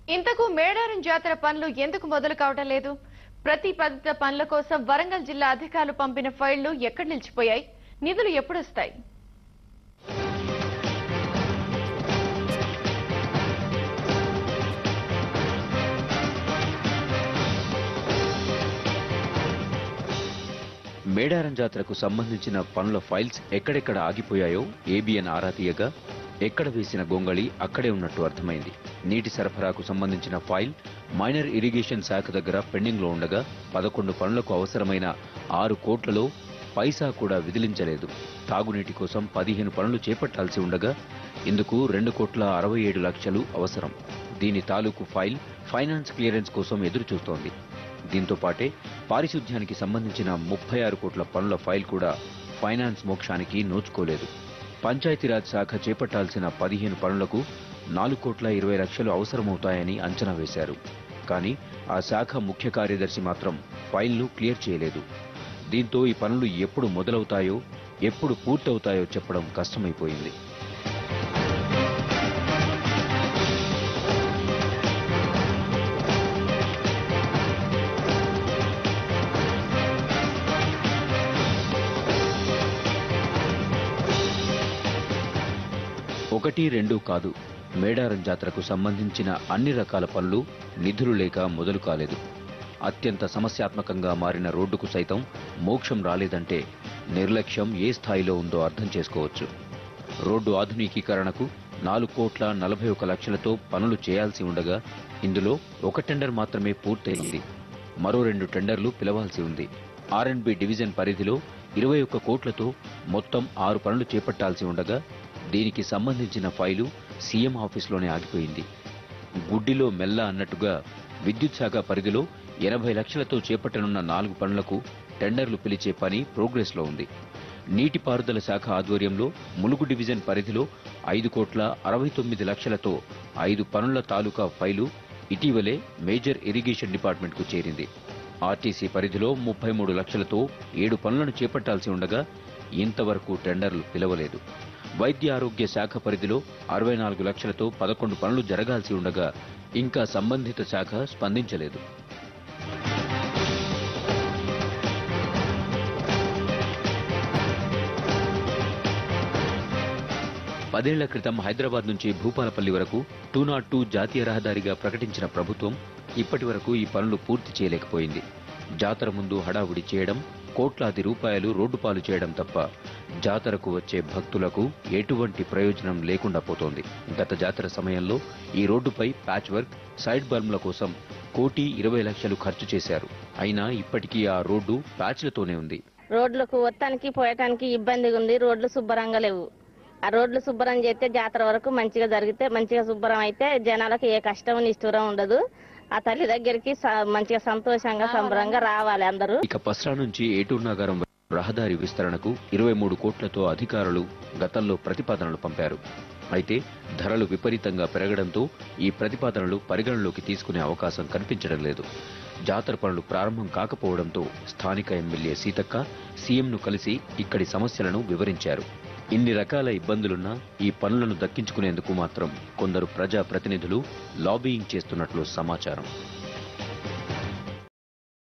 ఇంతకు మేడారం జాతర పనులు ఎందుకు మొదలు కావడం లేదు ప్రతిపాదిత పనుల కోసం వరంగల్ జిల్లా అధికారులు పంపిన ఫైళ్లు ఎక్కడ నిలిచిపోయాయి నిధులు ఎప్పుడొస్తాయి మేడారం జాతరకు సంబంధించిన పనుల ఫైల్స్ ఎక్కడెక్కడ ఆగిపోయాయో ఏబిఎన్ ఆరా తీయగా ఎక్కడ వేసిన గొంగళి అక్కడే ఉన్నట్టు అర్థమైంది నీటి సరఫరాకు సంబంధించిన ఫైల్ మైనర్ ఇరిగేషన్ శాఖ దగ్గర పెండింగ్లో ఉండగా పదకొండు పనులకు అవసరమైన ఆరు కోట్లలో పైసా కూడా విదిలించలేదు తాగునీటి కోసం పదిహేను పనులు చేపట్టాల్సి ఉండగా ఇందుకు రెండు కోట్ల అరవై ఏడు లక్షలు అవసరం దీని తాలూకు ఫైల్ ఫైనాన్స్ క్లియరెన్స్ కోసం ఎదురు చూస్తోంది దీంతో పాటే పారిశుధ్యానికి సంబంధించిన ముప్పై ఆరు కోట్ల పనుల ఫైల్ కూడా ఫైనాన్స్ మోక్షానికి నోచుకోలేదు పంచాయతీరాజ్ శాఖ చేపట్టాల్సిన పదిహేను పనులకు నాలుగు కోట్ల ఇరవై లక్షలు అవసరమవుతాయని అంచనా వేశారు కానీ ఆ శాఖ ముఖ్య కార్యదర్శి మాత్రం ఫైల్ను క్లియర్ చేయలేదు దీంతో ఈ పనులు ఎప్పుడు మొదలవుతాయో ఎప్పుడు పూర్తవుతాయో చెప్పడం కష్టమైపోయింది ఒకటి రెండు కాదు మేడారం జాతరకు సంబంధించిన అన్ని రకాల పనులు నిధులు లేక మొదలు కాలేదు అత్యంత సమస్యాత్మకంగా మారిన రోడ్డుకు సైతం మోక్షం రాలేదంటే నిర్లక్ష్యం ఏ స్థాయిలో ఉందో అర్థం చేసుకోవచ్చు రోడ్డు ఆధునికీకరణకు నాలుగు కోట్ల నలభై ఒక లక్షలతో పనులు చేయాల్సి ఉండగా ఇందులో ఒక టెండర్ మాత్రమే పూర్తయింది మరో రెండు టెండర్లు పిలవాల్సి ఉంది ఆర్ఎండ్బి డివిజన్ పరిధిలో ఇరవై ఒక్క కోట్లతో మొత్తం ఆరు పనులు చేపట్టాల్సి ఉండగా దీనికి సంబంధించిన ఫైలు సీఎం ఆఫీస్లోనే ఆగిపోయింది గుడ్డిలో మెల్ల అన్నట్టుగా విద్యుత్ శాఖ పరిధిలో ఎనభై లక్షలతో చేపట్టనున్న నాలుగు పనులకు టెండర్లు పిలిచే పని ప్రోగ్రెస్లో ఉంది నీటిపారుదల శాఖ ఆధ్వర్యంలో ములుగు డివిజన్ పరిధిలో ఐదు కోట్ల అరవై తొమ్మిది లక్షలతో ఐదు పనుల తాలూకా ఫైలు ఇటీవలే మేజర్ ఇరిగేషన్ డిపార్ట్మెంట్కు చేరింది ఆర్టీసీ పరిధిలో ముప్పై మూడు లక్షలతో ఏడు పనులను చేపట్టాల్సి ఉండగా ఇంతవరకు టెండర్లు పిలవలేదు వైద్య ఆరోగ్య శాఖ పరిధిలో అరవై నాలుగు లక్షలతో పదకొండు పనులు జరగాల్సి ఉండగా ఇంకా సంబంధిత శాఖ స్పందించలేదు పదేళ్ల క్రితం హైదరాబాద్ నుంచి భూపాలపల్లి వరకు టూ నాట్ టూ జాతీయ రహదారిగా ప్రకటించిన ప్రభుత్వం ఇప్పటి వరకు ఈ పనులు పూర్తి చేయలేకపోయింది జాతర ముందు హడావుడి చేయడం కోట్లాది రూపాయలు రోడ్డు పాలు చేయడం తప్ప జాతరకు వచ్చే భక్తులకు ఎటువంటి ప్రయోజనం లేకుండా పోతోంది గత జాతర సమయంలో ఈ రోడ్డుపై ప్యాచ్ వర్క్ సైడ్ బల్మ్ల కోసం కోటి ఇరవై లక్షలు ఖర్చు చేశారు అయినా ఇప్పటికీ ఆ రోడ్డు ప్యాచ్లతోనే ఉంది రోడ్లకు వస్తానికి పోయటానికి ఇబ్బందిగా ఉంది రోడ్లు శుభ్రంగా లేవు ఆ రోడ్లు శుభ్రం చేస్తే జాతర వరకు మంచిగా జరిగితే మంచిగా శుభ్రం అయితే జనాలకు ఏ కష్టం నిష్ఠూరం ఉండదు ఆ తల్లి దగ్గరికి స- మంచిగా సంతోషంగా సంబరంగా రావాలి అందరూ ఇక పస్రా నుంచి ఏటూరు నగరం రహదారి విస్తరణకు ఇరవై మూడు కోట్లతో అధికారులు గతంలో ప్రతిపాదనలు పంపారు అయితే ధరలు విపరీతంగా పెరగడంతో ఈ ప్రతిపాదనలు పరిగణలోకి తీసుకునే అవకాశం కనిపించడం లేదు జాతర పనులు ప్రారంభం కాకపోవడంతో స్థానిక ఎమ్మెల్యే సీతక్క సీఎంను కలిసి ఇక్కడి సమస్యలను వివరించారు ఇన్ని రకాల ఇబ్బందులున్నా ఈ పనులను దక్కించుకునేందుకు మాత్రం కొందరు ప్రజా ప్రతినిధులు లాబీయింగ్ చేస్తున్నట్లు సమాచారం